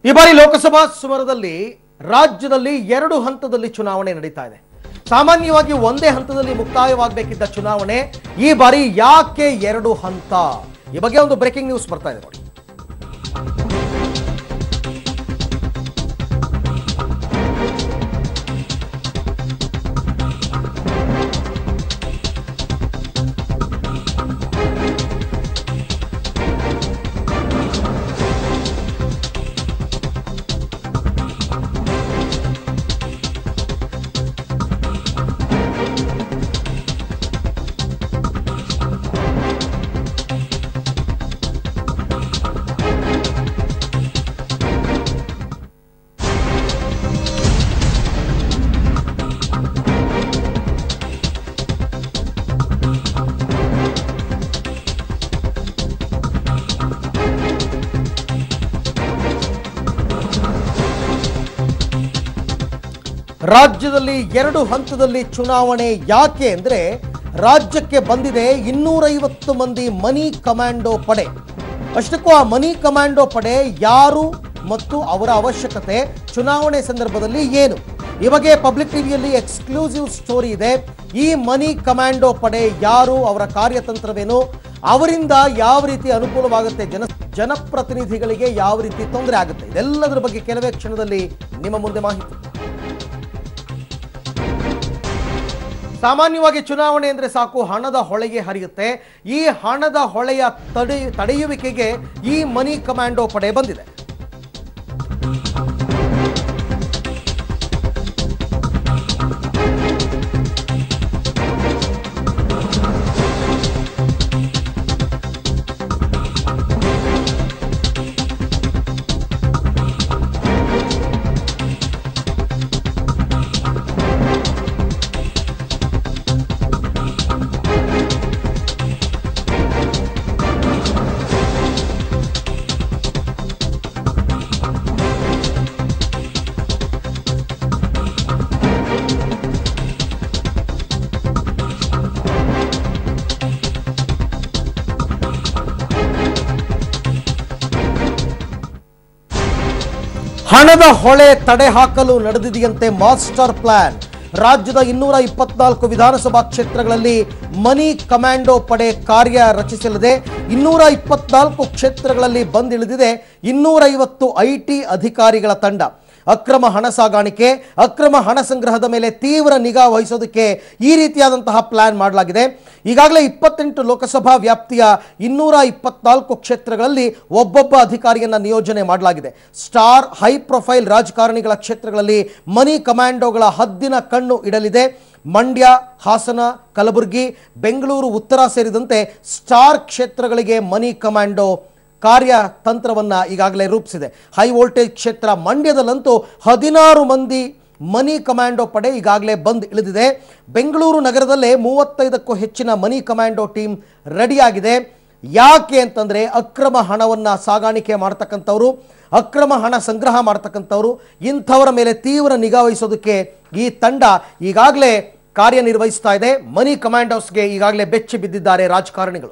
ಈ ಬಾರಿ ಲೋಕಸಭಾ ಸಮರದಲ್ಲಿ ರಾಜ್ಯದಲ್ಲಿ ಎರಡು ಹಂತದಲ್ಲಿ ಚುನಾವಣೆ ನಡೀತಾ ಇದೆ ಸಾಮಾನ್ಯವಾಗಿ ಒಂದೇ ಹಂತದಲ್ಲಿ ಮುಕ್ತಾಯವಾಗಬೇಕಿದ್ದ ಚುನಾವಣೆ ಈ ಬಾರಿ ಯಾಕೆ ಎರಡು ಹಂತ ಈ ಬಗ್ಗೆ ಒಂದು ಬ್ರೇಕಿಂಗ್ ನ್ಯೂಸ್ ಬರ್ತಾ ಇದೆ ನೋಡಿ ರಾಜ್ಯದಲ್ಲಿ ಎರಡು ಹಂತದಲ್ಲಿ ಚುನಾವಣೆ ಯಾಕೆ ಅಂದ್ರೆ ರಾಜ್ಯಕ್ಕೆ ಬಂದಿದೆ ಇನ್ನೂರೈವತ್ತು ಮಂದಿ ಮನಿ ಕಮಾಂಡೋ ಪಡೆ ಅಷ್ಟಕ್ಕೂ ಆ ಮನಿ ಕಮಾಂಡೋ ಪಡೆ ಯಾರು ಮತ್ತು ಅವರ ಅವಶ್ಯಕತೆ ಚುನಾವಣೆ ಸಂದರ್ಭದಲ್ಲಿ ಏನು ಈ ಬಗ್ಗೆ ಪಬ್ಲಿಕ್ ಟಿವಿಯಲ್ಲಿ ಎಕ್ಸ್ಕ್ಲೂಸಿವ್ ಸ್ಟೋರಿ ಇದೆ ಈ ಮನಿ ಕಮಾಂಡೋ ಪಡೆ ಯಾರು ಅವರ ಕಾರ್ಯತಂತ್ರವೇನು ಅವರಿಂದ ಯಾವ ರೀತಿ ಅನುಕೂಲವಾಗುತ್ತೆ ಜನ ಜನಪ್ರತಿನಿಧಿಗಳಿಗೆ ಯಾವ ರೀತಿ ತೊಂದರೆ ಆಗುತ್ತೆ ಇದೆಲ್ಲದರ ಬಗ್ಗೆ ಕೆಲವೇ ಕ್ಷಣದಲ್ಲಿ ನಿಮ್ಮ ಮುಂದೆ ಮಾಹಿತಿ ಸಾಮಾನ್ಯವಾಗಿ ಚುನಾವಣೆ ಅಂದ್ರೆ ಸಾಕು ಹಣದ ಹೊಳೆಗೆ ಹರಿಯುತ್ತೆ ಈ ಹಣದ ಹೊಳೆಯ ತಡೆ ತಡೆಯುವಿಕೆಗೆ ಈ ಮನಿ ಕಮಾಂಡೋ ಪಡೆ ಬಂದಿದೆ ಹಣದ ಹೊಳೆ ತಡೆ ಹಾಕಲು ನಡೆದಿದೆಯಂತೆ ಮಾಸ್ಟರ್ ಪ್ಲಾನ್ ರಾಜ್ಯದ ಇನ್ನೂರ ಇಪ್ಪತ್ನಾಲ್ಕು ವಿಧಾನಸಭಾ ಕ್ಷೇತ್ರಗಳಲ್ಲಿ ಮನಿ ಕಮಾಂಡೋ ಪಡೆ ಕಾರ್ಯ ರಚಿಸಲಿದೆ ಇನ್ನೂರ ಇಪ್ಪತ್ನಾಲ್ಕು ಕ್ಷೇತ್ರಗಳಲ್ಲಿ ಬಂದಿಳಿದಿದೆ ಇನ್ನೂರೈವತ್ತು ಐಟಿ ಅಧಿಕಾರಿಗಳ ತಂಡ ಅಕ್ರಮ ಹಣ ಸಾಗಾಣಿಕೆ ಅಕ್ರಮ ಹಣ ಸಂಗ್ರಹದ ಮೇಲೆ ತೀವ್ರ ನಿಗಾ ವಹಿಸೋದಕ್ಕೆ ಈ ರೀತಿಯಾದಂತಹ ಪ್ಲಾನ್ ಮಾಡಲಾಗಿದೆ ಈಗಾಗಲೇ ಇಪ್ಪತ್ತೆಂಟು ಲೋಕಸಭಾ ವ್ಯಾಪ್ತಿಯ ಇನ್ನೂರ ಇಪ್ಪತ್ನಾಲ್ಕು ಕ್ಷೇತ್ರಗಳಲ್ಲಿ ಒಬ್ಬೊಬ್ಬ ಅಧಿಕಾರಿಯನ್ನ ನಿಯೋಜನೆ ಮಾಡಲಾಗಿದೆ ಸ್ಟಾರ್ ಹೈ ಪ್ರೊಫೈಲ್ ರಾಜಕಾರಣಿಗಳ ಕ್ಷೇತ್ರಗಳಲ್ಲಿ ಮನಿ ಕಮಾಂಡೋಗಳ ಹದ್ದಿನ ಕಣ್ಣು ಇಡಲಿದೆ ಮಂಡ್ಯ ಹಾಸನ ಕಲಬುರಗಿ ಬೆಂಗಳೂರು ಉತ್ತರ ಸೇರಿದಂತೆ ಸ್ಟಾರ್ ಕ್ಷೇತ್ರಗಳಿಗೆ ಮನಿ ಕಮಾಂಡೋ ಕಾರ್ಯತಂತ್ರವನ್ನ ಈಗಾಗಲೇ ರೂಪಿಸಿದೆ ಹೈ ವೋಲ್ಟೇಜ್ ಕ್ಷೇತ್ರ ಮಂಡ್ಯದಲ್ಲಂತೂ ಹದಿನಾರು ಮಂದಿ ಮನಿ ಕಮಾಂಡೋ ಪಡೆ ಈಗಾಗಲೇ ಬಂದ್ ಇಳಿದಿದೆ ಬೆಂಗಳೂರು ನಗರದಲ್ಲೇ ಮೂವತ್ತೈದಕ್ಕೂ ಹೆಚ್ಚಿನ ಮನಿ ಕಮಾಂಡೋ ಟೀಮ್ ರೆಡಿಯಾಗಿದೆ ಯಾಕೆ ಅಂತಂದ್ರೆ ಅಕ್ರಮ ಹಣವನ್ನ ಸಾಗಾಣಿಕೆ ಮಾಡ್ತಕ್ಕಂಥವ್ರು ಅಕ್ರಮ ಹಣ ಸಂಗ್ರಹ ಮಾಡ್ತಕ್ಕಂಥವ್ರು ಇಂಥವರ ಮೇಲೆ ತೀವ್ರ ನಿಗಾ ವಹಿಸೋದಕ್ಕೆ ಈ ತಂಡ ಈಗಾಗಲೇ ಕಾರ್ಯನಿರ್ವಹಿಸ್ತಾ ಇದೆ ಮನಿ ಕಮಾಂಡೋಸ್ಗೆ ಈಗಾಗಲೇ ಬೆಚ್ಚಿ ಬಿದ್ದಿದ್ದಾರೆ ರಾಜಕಾರಣಿಗಳು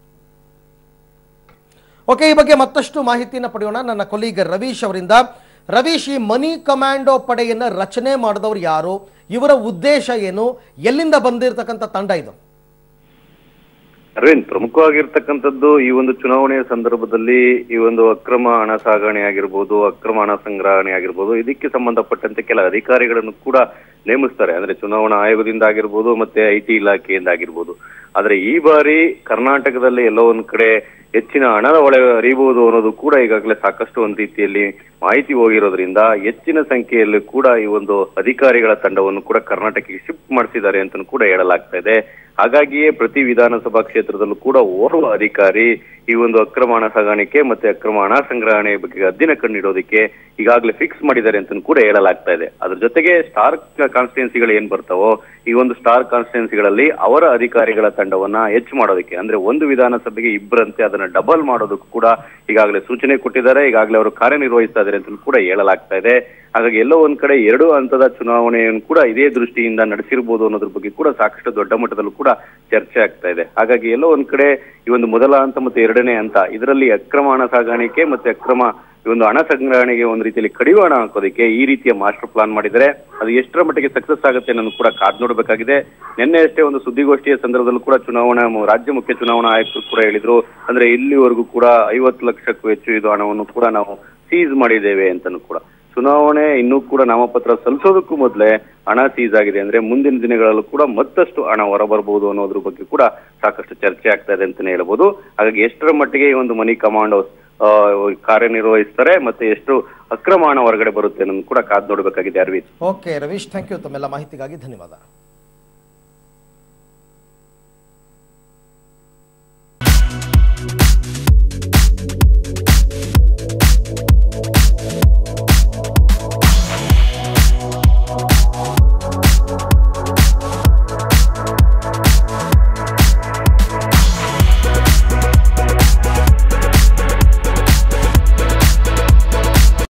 ಓಕೆ ಈ ಬಗ್ಗೆ ಮತ್ತಷ್ಟು ಮಾಹಿತಿಯನ್ನು ಪಡೆಯೋಣ ನನ್ನ ಕೊಲೀಗ ರವೀಶ್ ಅವರಿಂದ ರವೀಶ್ ಈ ಮನಿ ಕಮಾಂಡೋ ಪಡೆಯನ್ನು ರಚನೆ ಮಾಡಿದವರು ಯಾರು ಇವರ ಉದ್ದೇಶ ಏನು ಎಲ್ಲಿಂದ ಬಂದಿರತಕ್ಕಂಥ ತಂಡ ಇದು ಅರವಿಂದ್ ಪ್ರಮುಖವಾಗಿರ್ತಕ್ಕಂಥದ್ದು ಈ ಒಂದು ಚುನಾವಣೆಯ ಸಂದರ್ಭದಲ್ಲಿ ಈ ಒಂದು ಅಕ್ರಮ ಹಣ ಸಾಗಣೆ ಆಗಿರ್ಬೋದು ಅಕ್ರಮ ಹಣ ಸಂಗ್ರಹಣೆ ಆಗಿರ್ಬೋದು ಇದಕ್ಕೆ ಸಂಬಂಧಪಟ್ಟಂತೆ ಕೆಲ ಅಧಿಕಾರಿಗಳನ್ನು ಕೂಡ ನೇಮಿಸ್ತಾರೆ ಅಂದ್ರೆ ಚುನಾವಣಾ ಆಯೋಗದಿಂದ ಆಗಿರ್ಬೋದು ಮತ್ತೆ ಐ ಟಿ ಇಲಾಖೆಯಿಂದ ಆಗಿರ್ಬೋದು ಆದ್ರೆ ಈ ಬಾರಿ ಕರ್ನಾಟಕದಲ್ಲಿ ಎಲ್ಲೋ ಒಂದ್ ಕಡೆ ಹೆಚ್ಚಿನ ಹಣದ ಒಳೆ ಹರಿಬಹುದು ಅನ್ನೋದು ಕೂಡ ಈಗಾಗಲೇ ಸಾಕಷ್ಟು ಒಂದು ರೀತಿಯಲ್ಲಿ ಮಾಹಿತಿ ಹೋಗಿರೋದ್ರಿಂದ ಹೆಚ್ಚಿನ ಸಂಖ್ಯೆಯಲ್ಲಿ ಕೂಡ ಈ ಒಂದು ಅಧಿಕಾರಿಗಳ ತಂಡವನ್ನು ಕೂಡ ಕರ್ನಾಟಕಕ್ಕೆ ಶಿಫ್ಟ್ ಮಾಡಿಸಿದ್ದಾರೆ ಅಂತ ಕೂಡ ಹೇಳಲಾಗ್ತಾ ಇದೆ ಹಾಗಾಗಿಯೇ ಪ್ರತಿ ವಿಧಾನಸಭಾ ಕ್ಷೇತ್ರದಲ್ಲೂ ಕೂಡ ಓರ್ವ ಅಧಿಕಾರಿ ಈ ಒಂದು ಅಕ್ರಮ ಹಣ ಸಾಗಾಣಿಕೆ ಮತ್ತೆ ಅಕ್ರಮ ಹಣ ಸಂಗ್ರಹಣೆ ಬಗ್ಗೆ ಹದ್ದಿನ ಕಣ್ಣಿಡೋದಕ್ಕೆ ಈಗಾಗಲೇ ಫಿಕ್ಸ್ ಮಾಡಿದ್ದಾರೆ ಅಂತ ಕೂಡ ಹೇಳಲಾಗ್ತಾ ಇದೆ ಅದ್ರ ಜೊತೆಗೆ ಸ್ಟಾರ್ ಕಾನ್ಸ್ಟಿಟ್ಯೂನ್ಸಿಗಳು ಏನ್ ಬರ್ತಾವೋ ಈ ಒಂದು ಸ್ಟಾರ್ ಕಾನ್ಸ್ಟಿಟ್ಯೂನ್ಸಿಗಳಲ್ಲಿ ಅವರ ಅಧಿಕಾರಿಗಳ ತಂಡವನ್ನ ಹೆಚ್ಚು ಮಾಡೋದಕ್ಕೆ ಅಂದ್ರೆ ಒಂದು ವಿಧಾನಸಭೆಗೆ ಇಬ್ಬರಂತೆ ಅದನ್ನ ಡಬಲ್ ಮಾಡೋದಕ್ಕೂ ಕೂಡ ಈಗಾಗಲೇ ಸೂಚನೆ ಕೊಟ್ಟಿದ್ದಾರೆ ಈಗಾಗಲೇ ಅವರು ಕಾರ್ಯನಿರ್ವಹಿಸ್ತಾ ಇದ್ದಾರೆ ಅಂತ ಕೂಡ ಹೇಳಲಾಗ್ತಾ ಇದೆ ಹಾಗಾಗಿ ಎಲ್ಲೋ ಒಂದ್ ಕಡೆ ಎರಡು ಹಂತದ ಚುನಾವಣೆಯನ್ನು ಕೂಡ ಇದೇ ದೃಷ್ಟಿಯಿಂದ ನಡೆಸಿರ್ಬೋದು ಅನ್ನೋದ್ರ ಬಗ್ಗೆ ಕೂಡ ಸಾಕಷ್ಟು ದೊಡ್ಡ ಮಟ್ಟದಲ್ಲೂ ಕೂಡ ಚರ್ಚೆ ಆಗ್ತಾ ಇದೆ ಹಾಗಾಗಿ ಎಲ್ಲೋ ಒಂದ್ ಕಡೆ ಈ ಒಂದು ಮೊದಲ ಹಂತ ಮತ್ತು ಎರಡನೇ ಹಂತ ಇದರಲ್ಲಿ ಅಕ್ರಮ ಹಣ ಸಾಗಾಣಿಕೆ ಮತ್ತೆ ಅಕ್ರಮ ಈ ಒಂದು ಹಣ ಸಂಗ್ರಹಣೆಗೆ ಒಂದು ರೀತಿಯಲ್ಲಿ ಕಡಿವಾಣ ಹಾಕೋದಕ್ಕೆ ಈ ರೀತಿಯ ಮಾಸ್ಟರ್ ಪ್ಲಾನ್ ಮಾಡಿದರೆ ಅದು ಎಷ್ಟರ ಮಟ್ಟಿಗೆ ಸಕ್ಸಸ್ ಆಗುತ್ತೆ ಅನ್ನೋದು ಕೂಡ ಕಾದ್ ನೋಡಬೇಕಾಗಿದೆ ನಿನ್ನೆ ಅಷ್ಟೇ ಒಂದು ಸುದ್ದಿಗೋಷ್ಠಿಯ ಸಂದರ್ಭದಲ್ಲೂ ಕೂಡ ಚುನಾವಣಾ ಮು- ರಾಜ್ಯ ಮುಖ್ಯ ಚುನಾವಣಾ ಆಯುಕ್ತರು ಕೂಡ ಹೇಳಿದ್ರು ಅಂದ್ರೆ ಇಲ್ಲಿವರೆಗೂ ಕೂಡ ಐವತ್ತು ಲಕ್ಷಕ್ಕೂ ಹೆಚ್ಚು ಇದು ಹಣವನ್ನು ಕೂಡ ನಾವು ಸೀಸ್ ಮಾಡಿದ್ದೇವೆ ಅಂತನೂ ಕೂಡ ಚುನಾವಣೆ ಇನ್ನೂ ಕೂಡ ನಾಮಪತ್ರ ಸಲ್ಲಿಸೋದಕ್ಕೂ ಮೊದಲೇ ಹಣ ಸೀಸ್ ಆಗಿದೆ ಅಂದ್ರೆ ಮುಂದಿನ ದಿನಗಳಲ್ಲೂ ಕೂಡ ಮತ್ತಷ್ಟು ಹಣ ಹೊರಬರಬಹುದು ಅನ್ನೋದ್ರ ಬಗ್ಗೆ ಕೂಡ ಸಾಕಷ್ಟು ಚರ್ಚೆ ಆಗ್ತಾ ಇದೆ ಅಂತಾನೆ ಹೇಳ್ಬೋದು ಹಾಗಾಗಿ ಎಷ್ಟರ ಮಟ್ಟಿಗೆ ಈ ಒಂದು ಮನಿ ಕಮಾಂಡೋಸ್ ಆ, ಕಾರ್ಯನಿರ್ವಹಿಸ್ತಾರೆ ಮತ್ತೆ ಎಷ್ಟು ಅಕ್ರಮ ಹಣ ಹೊರಗಡೆ ಬರುತ್ತೆ ಅನ್ನೋದು ಕೂಡ ಕಾದ್ ನೋಡಬೇಕಾಗಿದೆ Arvind okay Ravish thank you ತಮ್ಮೆಲ್ಲ ಮಾಹಿತಿಗಾಗಿ ಧನ್ಯವಾದ